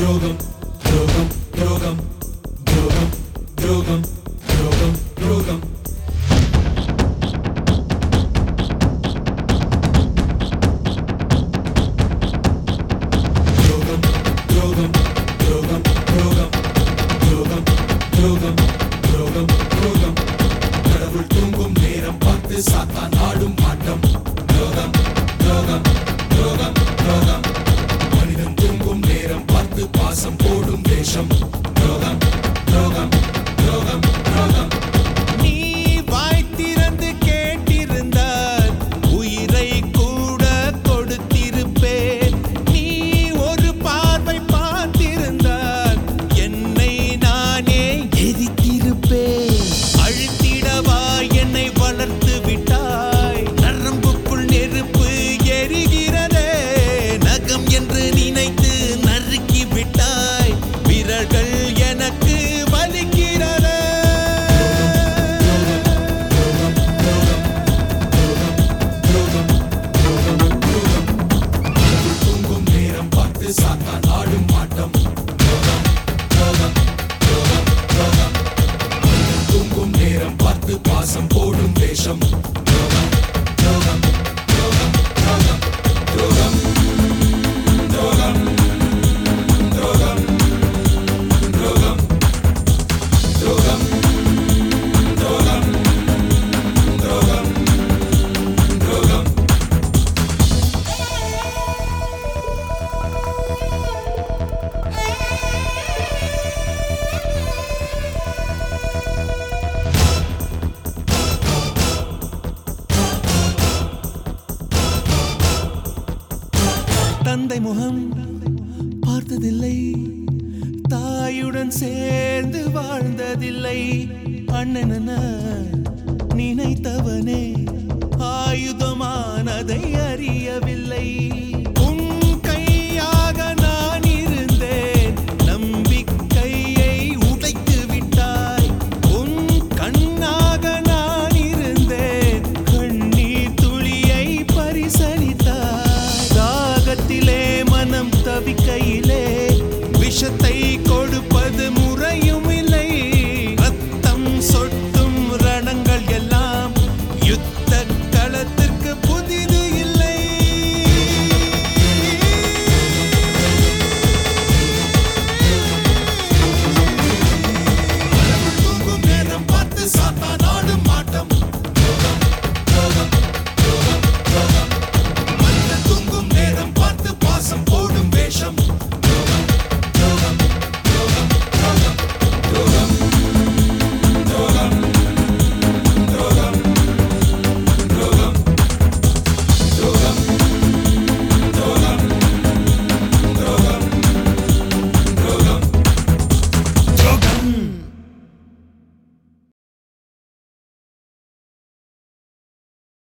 துரோகம் துரோகம் துரோகம் துரோகம் துரோகம் துரோகம் துரோகம் துரோகம் துரோகம் துரோகம் துரோகம் துரோகம் துரோகம் துரோகம் துரோகம் கடவுள் தூங்கும் நேரம் பார்த்து சாத்தான் ஆடும் ஆட்டம் துரோகம் துரோகம் துரோகம் துரோகம் மனிதன் தூங்கும் நேரம் பார்த்து பாசம் போடும் வேஷம் துரோகம் துரோகம் துரோகம் துரோகம் நீ வாய் திறந்து கேட்டிருந்தால் உயிரை கூட கொடுத்திருப்பேன் நீ ஒரு பார்வை பார்த்திருந்தால் என்னை நானே எரித்திருப்பேன் அழுத்திடவா என்னை வளர்த்து விட்டாய் நரம்புக்குள் நெருப்பு எரிகிறதே நகம் என்று நினைத்து நறுக்கி விட்டாய் விரல்கள் எனக்கு வலிக்கிறதே கடவுள் தூங்கும் நேரம் பார்த்து சாத்தான் ஆடும் ஆட்டம் துரோகம் துரோகம் துரோகம் துரோகம் மனிதன் தூங்கும் நேரம் பார்த்து பாசம் போடும் வேஷம் துரோகம் துரோகம் துரோகம் துரோகம் துரோகம் துரோகம் துரோகம் துரோகம் துரோகம் துரோகம் துரோகம் துரோகம் தந்தை முகம் பார்த்ததில்லை தாயுடன் சேர்ந்து வாழ்ந்ததில்லை அண்ணன் என நினைத்தவனே ஆயுதமானதை அறியவில்லை